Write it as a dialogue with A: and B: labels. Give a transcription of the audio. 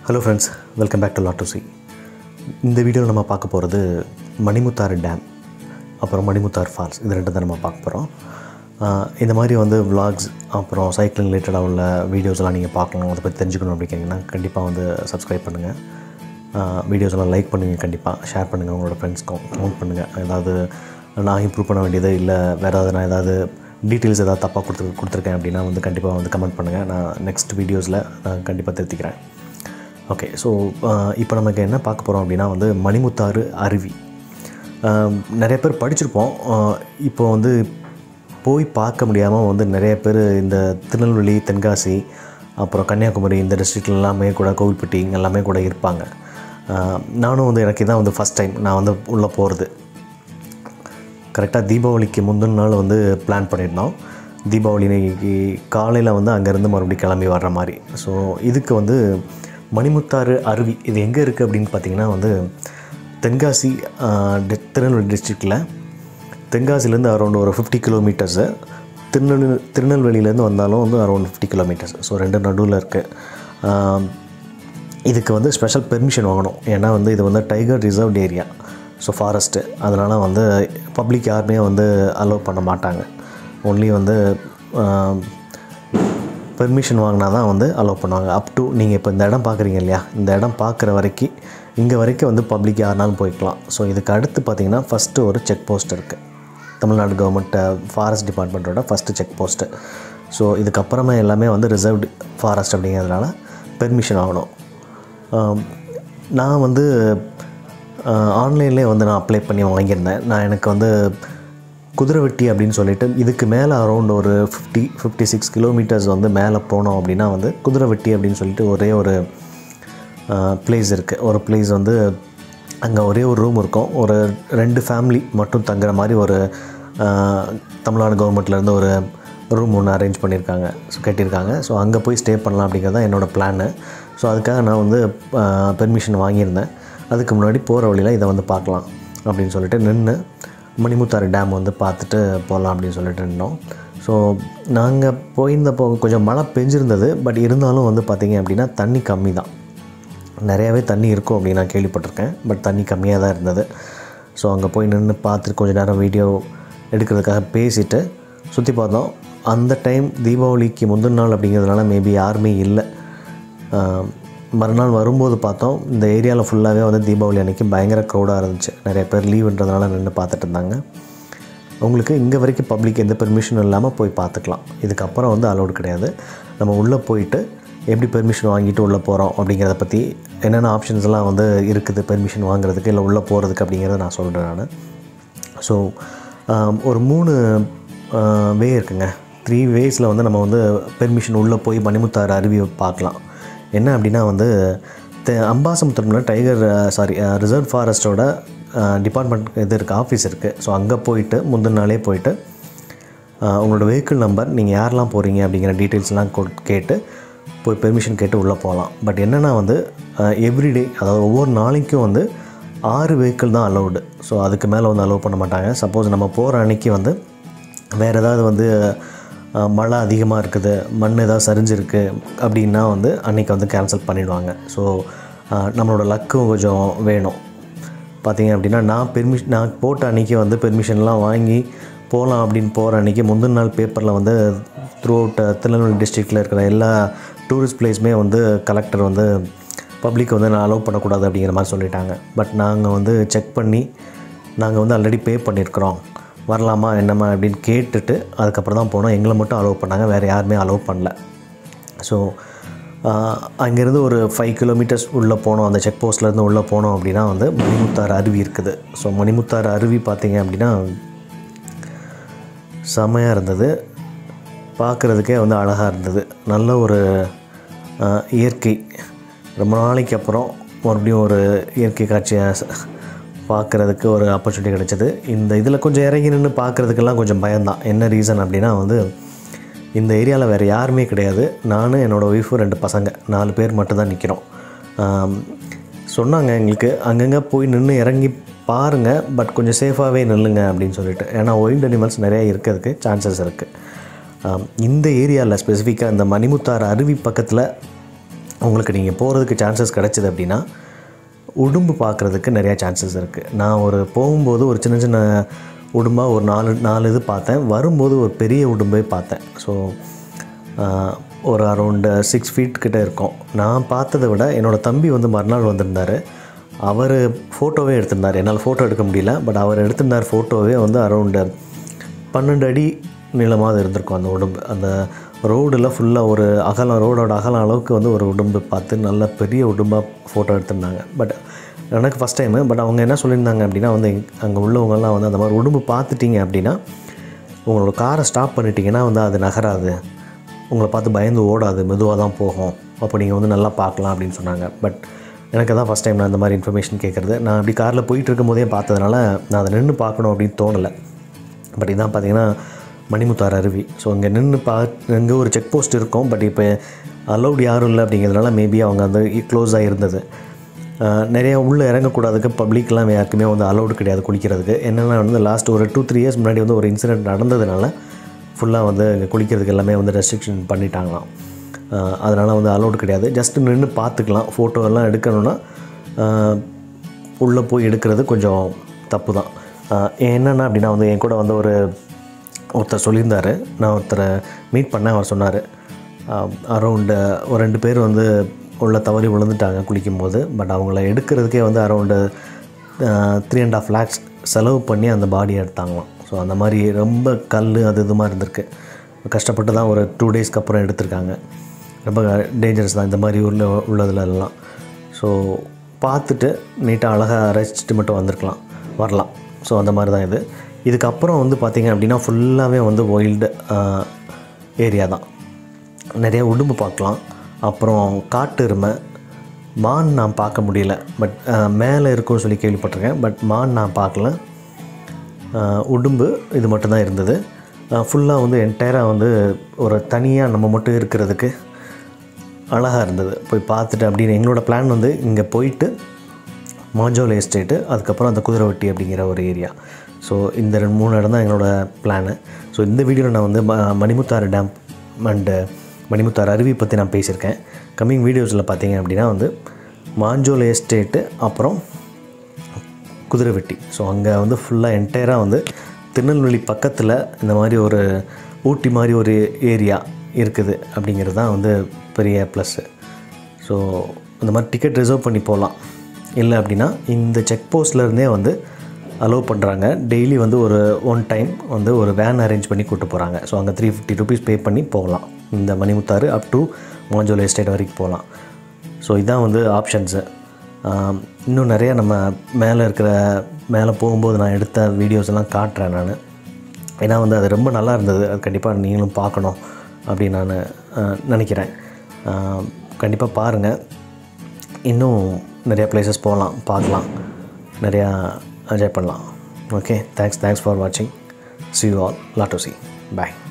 A: hello friends welcome back to லாட்டோசி இந்த வீடியோவில் நம்ம பார்க்க போகிறது மணிமுத்தாறு டேம் அப்புறம் மணிமுத்தார் ஃபால்ஸ் இது ரெண்டு தான் நம்ம பார்க்க போகிறோம் இந்த மாதிரி வந்து vlogs அப்புறம் சைக்கிளிங் ரிலேட்டடாக உள்ள வீடியோஸ்லாம் நீங்கள் பார்க்கணும் அதை பற்றி தெரிஞ்சுக்கணும் அப்படிங்கிறீங்கன்னா கண்டிப்பாக வந்து சப்ஸ்கிரைப் பண்ணுங்கள் வீடியோஸ் எல்லாம் லைக் பண்ணுங்கள் கண்டிப்பாக ஷேர் பண்ணுங்கள் உங்களோட ஃப்ரெண்ட்ஸ்க்கும் கமெண்ட் பண்ணுங்கள் ஏதாவது நான் இம்ப்ரூவ் பண்ண வேண்டியது இல்லை வேறு ஏதாவது நான் ஏதாவது டீட்டெயில்ஸ் ஏதாவது தப்பாக கொடுத்து கொடுத்துருக்கேன் அப்படின்னா வந்து கண்டிப்பாக வந்து கமெண்ட் பண்ணுங்கள் நான் நெக்ஸ்ட் வீடியோஸில் நான் கண்டிப்பாக திருத்திக்கிறேன் ஓகே ஸோ இப்போ நமக்கு என்ன பார்க்க போகிறோம் அப்படின்னா வந்து மணிமுத்தாறு அருவி ஆஹ் நிறைய பேர் படிச்சிருப்போம் ஆஹ் இப்போ வந்து போய் பார்க்க முடியாமல் வந்து நிறைய பேர் இந்த திருநெல்வேலி தென்காசி அப்புறம் கன்னியாகுமரி இந்த டிஸ்ட்ரிக்ட்ல எல்லாமே கூட கோவில்பட்டி இங்க எல்லாமே கூட இருப்பாங்க ஆஹ் நானும் வந்து எனக்கு இதான் வந்து ஃபஸ்ட் டைம் நான் வந்து உள்ளே போகிறது கரெக்டாக தீபாவளிக்கு முந்தின நாள் வந்து பிளான் பண்ணியிருந்தோம் தீபாவளிக்கு காலையில் வந்து அங்கேருந்து மறுபடியும் கிளம்பி வர்ற மாதிரி ஸோ இதுக்கு வந்து மணிமுத்தாறு அருவி இது எங்கே இருக்குது அப்படின்னு பார்த்தீங்கன்னா வந்து தென்காசி ஆஹ், டி- திருநெல்வேலி டிஸ்ட்ரிக்டில் தென்காசிலேருந்து அரௌண்ட் ஒரு ஃபிஃப்டி கிலோமீட்டர்ஸு திருநெல்வேலி திருநெல்வேலியிலேருந்து வந்தாலும் வந்து அரௌண்ட் ஃபிஃப்டி கிலோமீட்டர்ஸ் ஸோ ரெண்டு நடுவில் இருக்குது இதுக்கு வந்து ஸ்பெஷல் பெர்மிஷன் வாங்கணும் ஏன்னா வந்து இது வந்து tiger reserved area so forest அதனால் வந்து பப்ளிக் யாருமே வந்து அலோவ் பண்ண மாட்டாங்க ஒன்லி வந்து பெர்மிஷன் வாங்கினா தான் வந்து அலோவ் பண்ணுவாங்க அப் டு நீங்கள் இப்போ இந்த இடம் பார்க்குறீங்க இல்லையா இந்த இடம் பார்க்குற வரைக்கும் இங்கே வரைக்கும் வந்து பப்ளிக் யாருனாலும் போய்க்கலாம் ஸோ இதுக்கு அடுத்து பார்த்தீங்கன்னா ஃபஸ்ட்டு ஒரு செக் போஸ்ட் இருக்குது Tamil Nadu government forest first check post so இதுக்கப்புறமா எல்லாமே வந்து ரிசர்வ்டு ஃபாரஸ்ட் அப்படிங்கிறதுனால பெர்மிஷன் ஆகணும் ஆம், நான் வந்து ஆன்லைன்லேயே வந்து நான் அப்ளை பண்ணி வாங்கியிருந்தேன் நான் எனக்கு வந்து குதிரைவெட்டி அப்படின்னு சொல்லிட்டு இதுக்கு மேலே அரௌண்ட் ஒரு ஃபிஃப்டி ஃபிஃப்டி சிக்ஸ் கிலோமீட்டர்ஸ் வந்து மேலே போனோம் அப்படின்னா வந்து குதிரைவெட்டி அப்படின்னு சொல்லிட்டு ஒரே ஒரு பிளேஸ் இருக்குது ஒரு பிளேஸ் வந்து அங்கே ஒரே ஒரு ரூம் இருக்கும் ஒரு ரெண்டு ஃபேமிலி மட்டும் தங்குற மாதிரி ஒரு ஆஹ், தமிழ்நாடு கவர்மெண்ட்லேருந்து ஒரு ரூம் ஒன்று அரேஞ்ச் பண்ணியிருக்காங்க ஸோ கட்டியிருக்காங்க ஸோ அங்கே போய் ஸ்டே பண்ணலாம் அப்படிங்கிறது தான் என்னோடய பிளானு ஸோ அதுக்காக நான் வந்து பெர்மிஷன் வாங்கியிருந்தேன் அதுக்கு முன்னாடி போகிற வழியில் இதை வந்து பார்க்கலாம் அப்படின்னு சொல்லிட்டு நின்று மணிமுத்தாறு டேம் வந்து பார்த்துட்டு போகலாம் அப்படின்னு சொல்லிட்டு நின்னோம் ஸோ நாங்கள் போயிருந்தப்போ கொஞ்சம் மழை பெஞ்சிருந்தது பட் இருந்தாலும் வந்து பார்த்திங்க அப்படின்னா தண்ணி கம்மி தான் நிறையாவே தண்ணி இருக்கும் அப்படின்னு நான் கேள்விப்பட்டிருக்கேன் பட் தண்ணி கம்மியாக தான் இருந்தது ஸோ அங்கே போய் நின்று பார்த்துட்டு கொஞ்ச நேரம் வீடியோ எடுக்கிறதுக்காக பேசிட்டு சுற்றி பார்த்தோம் அந்த டைம் தீபாவளிக்கு முந்தின நாள் அப்படிங்கிறதுனால மேபி யாருமே இல்லை ஆஹ், மறுநாள் வரும்போது பார்த்தோம் இந்த ஏரியாவில் ஃபுல்லாகவே வந்து தீபாவளி அன்றைக்கி பயங்கர க்ரௌடாக இருந்துச்சு நிறைய பேர் லீவுன்றதுனால நின்று பார்த்துட்டு இருந்தாங்க உங்களுக்கு இங்கே வரைக்கும் பப்ளிக் எந்த பெர்மிஷனும் இல்லாமல் போய் பார்த்துக்கலாம் இதுக்கப்புறம் வந்து அலோடு கிடையாது நம்ம உள்ளே போயிட்டு எப்படி பெர்மிஷன் வாங்கிட்டு உள்ளே போகிறோம் அப்படிங்கிறத பற்றி என்னென்ன ஆப்ஷன்ஸ்லாம் வந்து இருக்குது பெர்மிஷன் வாங்குறதுக்கு இல்லை உள்ளே போகிறதுக்கு அப்படிங்கிறத நான் சொல்கிறேன் நான் ஸோ ஒரு மூணு வே இருக்குங்க த்ரீ வேஸில் வந்து நம்ம வந்து பெர்மிஷன் உள்ளே போய் மணிமுத்தாறு அருவியை பார்க்கலாம் என்ன அப்படின்னா வந்து தெ- அம்பாசமுத்திரம்ல டைகர் சாரி ரிசர்வ் ஃபாரஸ்ட்டோட டிபார்ட்மெண்ட் இது இருக்குது ஆஃபீஸ் இருக்குது ஸோ அங்கே போயிட்டு முந்தின நாளே போயிட்டு ஆஹ் உங்களோட வெஹிக்கிள் நம்பர் நீங்கள் யாரெல்லாம் போகிறீங்க அப்படிங்கிற டீட்டெயில்ஸ்லாம் கொ- கேட்டு போய் பெர்மிஷன் கேட்டு உள்ளே போகலாம் பட் என்னென்னா வந்து எவ்ரிடே அதாவது ஒவ்வொரு நாளைக்கும் வந்து ஆறு வெஹிக்கிள் தான் அலௌடு ஸோ அதுக்கு மேலே வந்து அலோவ் பண்ண மாட்டாங்க சப்போஸ் நம்ம போகிற அன்னைக்கு வந்து வேறு ஏதாவது வந்து ஆஹ் மழை அதிகமாக இருக்குது மண் ஏதாவது சரிஞ்சிருக்கு அப்படின்னா வந்து அன்றைக்கி வந்து கேன்சல் பண்ணிடுவாங்க ஸோ நம்மளோட லக்கும் கொஞ்சம் வேணும் பார்த்தீங்க அப்படின்னா நான் பெர்மிஷன் நான் போட்ட அன்றைக்கி வந்து பெர்மிஷன்லாம் வாங்கி போகலாம் அப்படின்னு போகிற அன்றைக்கி முந்தின நாள் பேப்பரில் வந்து த்ரூ அவுட் திருநெல்வேலி டிஸ்ட்ரிக்டில் இருக்கிற எல்லா டூரிஸ்ட் பிளேஸுமே வந்து கலெக்டர் வந்து பப்ளிக் வந்து நான் அலோவ் பண்ணக்கூடாது அப்படிங்கிற மாதிரி சொல்லிட்டாங்க பட் நாங்கள் வந்து செக் பண்ணி நாங்கள் வந்து ஆல்ரெடி பே பண்ணியிருக்கிறோம் வரலாமா என்னம்மா அப்படின்னு கேட்டுட்டு அதுக்கப்புறம் தான் போனோம் எங்களை மட்டும் அலோவ் பண்ணாங்க வேறு யாருமே அலோவ் பண்ணல ஸோ அங்கேருந்து ஒரு ஃபைவ் கிலோமீட்டர்ஸ் உள்ளே போனோம் அந்த செக் போஸ்ட்லேருந்து உள்ளே போனோம் அப்படின்னா வந்து மணிமுத்தாறு அருவி இருக்குது ஸோ மணிமுத்தாறு அருவி பார்த்தீங்க அப்படின்னா செமையாக இருந்தது பார்க்குறதுக்கே வந்து அழகாக இருந்தது நல்ல ஒரு ஆஹ், இயற்கை ரொம்ப நாளைக்கு அப்புறம் மறுபடியும் ஒரு இயற்கை காட்சியை ச- பார்க்குறதுக்கு ஒரு ஆப்பர்ச்சுனிட்டி கிடைச்சது இந்த இதில் கொஞ்சம் இறங்கி நின்று பார்க்குறதுக்கெல்லாம் கொஞ்சம் பயம்தான் என்ன ரீசன் அப்படின்னா வந்து இந்த ஏரியாவில் வேறு யாருமே கிடையாது நான் என்னோடய ஒய்ஃபு ரெண்டு பசங்க நாலு பேர் மட்டும்தான் நிற்கிறோம் சொன்னாங்க எங்களுக்கு அங்கங்கே போய் நின்று இறங்கி பாருங்கள் பட் கொஞ்சம் சேஃபாகவே நில்லுங்க அப்படின்னு சொல்லிட்டு ஏன்னா ஒயில்ட் அனிமல்ஸ் நிறைய இருக்கிறதுக்கு சான்சஸ் இருக்குது இந்த ஏரியாவில் ஸ்பெசிஃபிக்காக இந்த மணிமுத்தாறு அருவி பக்கத்தில் உங்களுக்கு நீங்கள் போகிறதுக்கு சான்சஸ் கிடச்சிது அப்படின்னா உடும்பு பார்க்குறதுக்கு நிறையா சான்சஸ் இருக்குது நான் ஒரு போகும்போது ஒரு சின்ன சின்ன உடும்பாக ஒரு நாலு நாலு இது பார்த்தேன் வரும்போது ஒரு பெரிய உடும்பே பார்த்தேன் ஸோ ஒரு அரௌண்டு சிக்ஸ் ஃபீட் கிட்ட இருக்கும் நான் பார்த்ததை விட என்னோடய தம்பி வந்து மறுநாள் வந்திருந்தார் அவர் ஃபோட்டோவே எடுத்திருந்தார் என்னால் ஃபோட்டோ எடுக்க முடியல பட் அவர் எடுத்திருந்தார் ஃபோட்டோவே வந்து அரௌண்டு பன்னெண்டு அடி நீளமாக இருந்திருக்கும் அந்த உடம்பு அந்த ரோடில் ஃபுல்லாக ஒரு அகலம் ரோடோட அகலம் அளவுக்கு வந்து ஒரு உடம்பு பார்த்து நல்ல பெரிய உடம்பாக ஃபோட்டோ எடுத்திருந்தாங்க பட் எனக்கு ஃபஸ்ட் டைமு பட் அவங்க என்ன சொல்லியிருந்தாங்க அப்படின்னா வந்து அங்கே உள்ளவங்கெல்லாம் வந்து அந்த மாதிரி உடம்பு பார்த்துட்டீங்க அப்படின்னா உங்களோட காரை ஸ்டாப் பண்ணிட்டீங்கன்னா வந்து அது நகராது உங்களை பார்த்து பயந்து ஓடாது மெதுவாக தான் போகும் அப்போ நீங்கள் வந்து நல்லா பார்க்கலாம் அப்படின்னு சொன்னாங்க பட் எனக்கு தான் ஃபஸ்ட் டைம் நான் இந்த மாதிரி இன்ஃபர்மேஷன் கேட்குறது நான் அப்படி காரில் போயிட்டு இருக்கும் போதே பார்த்ததுனால நான் அதை நின்று பார்க்கணும் அப்படின்னு தோணலை பட் இதான் பார்த்தீங்கன்னா மணிமுத்தார் அருவி ஸோ அங்கே நின்று பா அங்கே ஒரு செக் போஸ்ட் இருக்கும் பட் இப்போ அலௌட் யாரும் இல்லை அப்படிங்கிறதுனால மேபி அவங்க வந்து க்ளோஸாக இருந்தது ஆஹ் நிறைய உள்ளே இறங்கக்கூடாதுக்கு பப்ளிக்லாம் யாருக்குமே வந்து அலௌடு கிடையாது குளிக்கிறதுக்கு என்னென்னா வந்து லாஸ்ட் ஒரு டூ த்ரீ இயர்ஸ் முன்னாடி வந்து ஒரு இன்சிடெண்ட் நடந்ததுனால ஃபுல்லாக வந்து இங்கே குளிக்கிறதுக்கு எல்லாமே வந்து ரெஸ்ட்ரிக்ஷன் பண்ணிட்டாங்களாம் அதனால் வந்து அலௌடு கிடையாது ஜஸ்ட் நின்று பார்த்துக்கலாம் ஃபோட்டோ எல்லாம் எடுக்கணும்னா உள்ளே போய் எடுக்கிறது கொஞ்சம் தப்பு தான் என்னென்னா அப்படின்னா வந்து என் கூட வந்து ஒரு ஒருத்தர் சொல்லியிருந்தார் நான் ஒருத்தரை மீட் பண்ணேன் அவர் சொன்னார் அரௌண்டு ஒரு ரெண்டு பேர் வந்து உள்ள தவறி விழுந்துட்டாங்க குளிக்கும்போது பட் அவங்கள எடுக்கிறதுக்கே வந்து around three and half lakhs செலவு பண்ணி அந்த பாடியை எடுத்தாங்களாம் ஸோ அந்த மாதிரி ரொம்ப கல் அது இது மாதிரி இருந்திருக்கு கஷ்டப்பட்டு தான் ஒரு டூ டேஸ்க்கு அப்புறம் எடுத்திருக்காங்க ரொம்ப டேஞ்சரஸ் தான் இந்த மாதிரி உள்ள உள்ளதுல எல்லாம் ஸோ பார்த்துட்டு நீட்டாக அழகாக ரசிச்சுட்டு மட்டும் வந்திருக்கலாம் வரலாம் ஸோ அந்த மாதிரி தான் இது இதுக்கப்புறம் வந்து பார்த்திங்க அப்படின்னா ஃபுல்லாகவே வந்து ஒயில்டு ஏரியா தான் நிறைய உடும்பு பார்க்கலாம் அப்புறம் காட்டு எருமை மான் நான் பார்க்க முடியல பட் மேலே இருக்கும்னு சொல்லி கேள்விப்பட்டிருக்கேன் பட் மான் நான் பார்க்கல ஆஹ் உடும்பு இது மட்டும்தான் இருந்தது ஃபுல்லாக வந்து என்டையராக வந்து ஒரு தனியாக நம்ம மட்டும் இருக்கிறதுக்கு அழகாக இருந்தது போய் பார்த்துட்டு அப்படின்னு எங்களோட பிளான் வந்து இங்கே போயிட்டு மாஞ்சோலை எஸ்டேட்டு அதுக்கப்புறம் அந்த குதிரைவட்டி அப்படிங்கிற ஒரு ஏரியா ஸோ இந்த ரெண்டு மூணு இடம் தான் எங்களோட பிளானு ஸோ இந்த வீடியோவில் நான் வந்து ம- மணிமுத்தாறு டேம் அண்டு மணிமுத்தாறு அருவி பற்றி நான் பேசியிருக்கேன் கம்மிங் வீடியோஸில் பார்த்தீங்க அப்படின்னா வந்து மாஞ்சோலை எஸ்டேட்டு அப்புறம் குதிரைவெட்டி ஸோ அங்கே வந்து ஃபுல்லாக என்டையராக வந்து திருநெல்வேலி பக்கத்தில் இந்த மாதிரி ஒரு ஊட்டி மாதிரி ஒரு ஏரியா இருக்குது அப்படிங்கிறது தான் வந்து பெரிய ப்ளஸ்ஸு ஸோ இந்த மாதிரி டிக்கெட் ரிசர்வ் பண்ணி போகலாம் இல்லை அப்படின்னா இந்த செக் போஸ்ட்லேருந்தே வந்து அலோவ் பண்ணுறாங்க டெய்லி வந்து ஒரு ஒன் டைம் வந்து ஒரு வேன் அரேஞ்ச் பண்ணி கூட்டு போகிறாங்க ஸோ அங்கே த்ரீ ஃபிஃப்டி ருபீஸ் பே பண்ணி போகலாம் இந்த Manimuthar up to Manjolai estate வரைக்கும் போகலாம் ஸோ இதான் வந்து ஆப்ஷன்ஸு இன்னும் நிறைய நம்ம மேலே இருக்கிற மேலே போகும்போது நான் எடுத்த வீடியோஸ் எல்லாம் காட்டுறேன் நான் ஏன்னா வந்து அது ரொம்ப நல்லா இருந்தது அது கண்டிப்பாக நீங்களும் பார்க்கணும் அப்படின்னு நான் ஆஹ், நினைக்கிறேன் கண்டிப்பாக பாருங்கள் இன்னும் நிறையா பிளேசஸ் போகலாம் பார்க்கலாம் நிறையா என்ஜாய் பண்ணலாம் ஓகே தேங்க்ஸ் தேங்க்ஸ் ஃபார் வாட்சிங் சி யூ ஆல் லாட்டோ சி பாய்